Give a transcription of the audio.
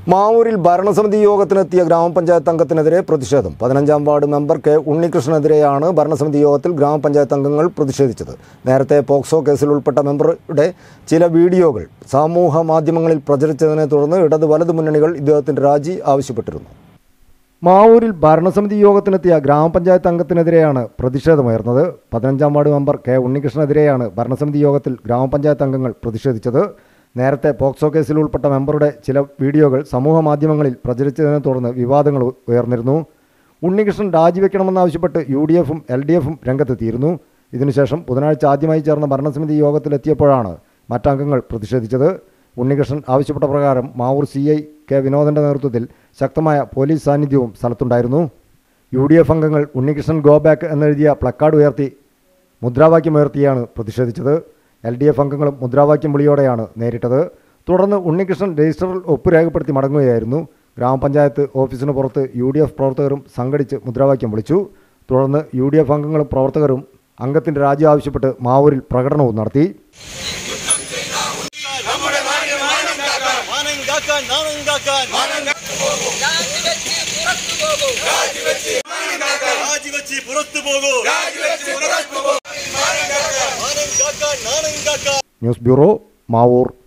മാവൂരിൽ ഭരണസമിതി യോഗത്തിനെത്തിയ ഗ്രാമപഞ്ചായത്ത് അംഗത്തിനെതിരെ പ്രതിഷേധം പതിനഞ്ചാം വാർഡ് മെമ്പർ കെ ഉണ്ണികൃഷ്ണനെതിരെയാണ് ഭരണസമിതി യോഗത്തിൽ ഗ്രാമപഞ്ചായത്ത് അംഗങ്ങൾ പ്രതിഷേധിച്ചത് നേരത്തെ പോക്സോ കേസിൽ ഉൾപ്പെട്ട മെമ്പറുടെ ചില വീഡിയോകൾ സമൂഹ മാധ്യമങ്ങളിൽ പ്രചരിച്ചതിനെ തുടർന്ന് ഇടത് വലത് മുന്നണികൾ ഇദ്ദേഹത്തിന്റെ രാജി ആവശ്യപ്പെട്ടിരുന്നു മാവൂരിൽ ഭരണസമിതി യോഗത്തിനെത്തിയ ഗ്രാമപഞ്ചായത്ത് അംഗത്തിനെതിരെയാണ് പ്രതിഷേധമുയർന്നത് പതിനഞ്ചാം വാർഡ് മെമ്പർ കെ ഉണ്ണികൃഷ്ണനെതിരെയാണ് ഭരണസമിതി യോഗത്തിൽ ഗ്രാമപഞ്ചായത്ത് അംഗങ്ങൾ പ്രതിഷേധിച്ചത് നേരത്തെ പോക്സോ കേസിൽ ഉൾപ്പെട്ട മെമ്പറുടെ ചില വീഡിയോകൾ സമൂഹ മാധ്യമങ്ങളിൽ പ്രചരിച്ചതിനെ തുടർന്ന് വിവാദങ്ങൾ ഉയർന്നിരുന്നു ഉണ്ണികൃഷ്ണൻ രാജിവെക്കണമെന്നാവശ്യപ്പെട്ട് യു ഡി എഫും എൽ ഡി എഫും രംഗത്തെത്തിയിരുന്നു ഇതിനുശേഷം ബുധനാഴ്ച ആദ്യമായി ചേർന്ന ഭരണസമിതി യോഗത്തിലെത്തിയപ്പോഴാണ് മറ്റംഗങ്ങൾ പ്രതിഷേധിച്ചത് ഉണ്ണികൃഷ്ണൻ ആവശ്യപ്പെട്ട പ്രകാരം മാവൂർ സി ഐ കെ വിനോദന്റെ നേതൃത്വത്തിൽ ശക്തമായ പോലീസ് സാന്നിധ്യവും സ്ഥലത്തുണ്ടായിരുന്നു യു ഡി എഫ് അംഗങ്ങൾ ഉണ്ണികൃഷ്ണൻ ഗോ ബാക്ക് എന്നെഴുതിയ പ്ലക്കാർഡ് ഉയർത്തി മുദ്രാവാക്യമുയർത്തിയാണ് പ്രതിഷേധിച്ചത് എൽ ഡി എഫ് അംഗങ്ങളും മുദ്രാവാക്യം വിളിയോടെയാണ് നേരിട്ടത് തുടർന്ന് ഉണ്ണികൃഷ്ണൻ രജിസ്റ്ററിൽ ഒപ്പ് രേഖപ്പെടുത്തി മടങ്ങുകയായിരുന്നു ഗ്രാമപഞ്ചായത്ത് ഓഫീസിന് പുറത്ത് യു ഡി എഫ് പ്രവർത്തകരും സംഘടിച്ച് മുദ്രാവാക്യം വിളിച്ചു തുടർന്ന് യു ഡി എഫ് അംഗങ്ങളും പ്രവർത്തകരും അംഗത്തിൻ്റെ രാജി ആവശ്യപ്പെട്ട് മാവൂരിൽ പ്രകടനവും നടത്തി മാനം കാക്കാൻ നാണം കാക്കാൻ രാജിവെച്ച് പുറത്തു പോകൂ മാനം കാക്കാൻ നാണം കാക്കാൻ ന്യൂസ് ബ്യൂറോ മാവൂർ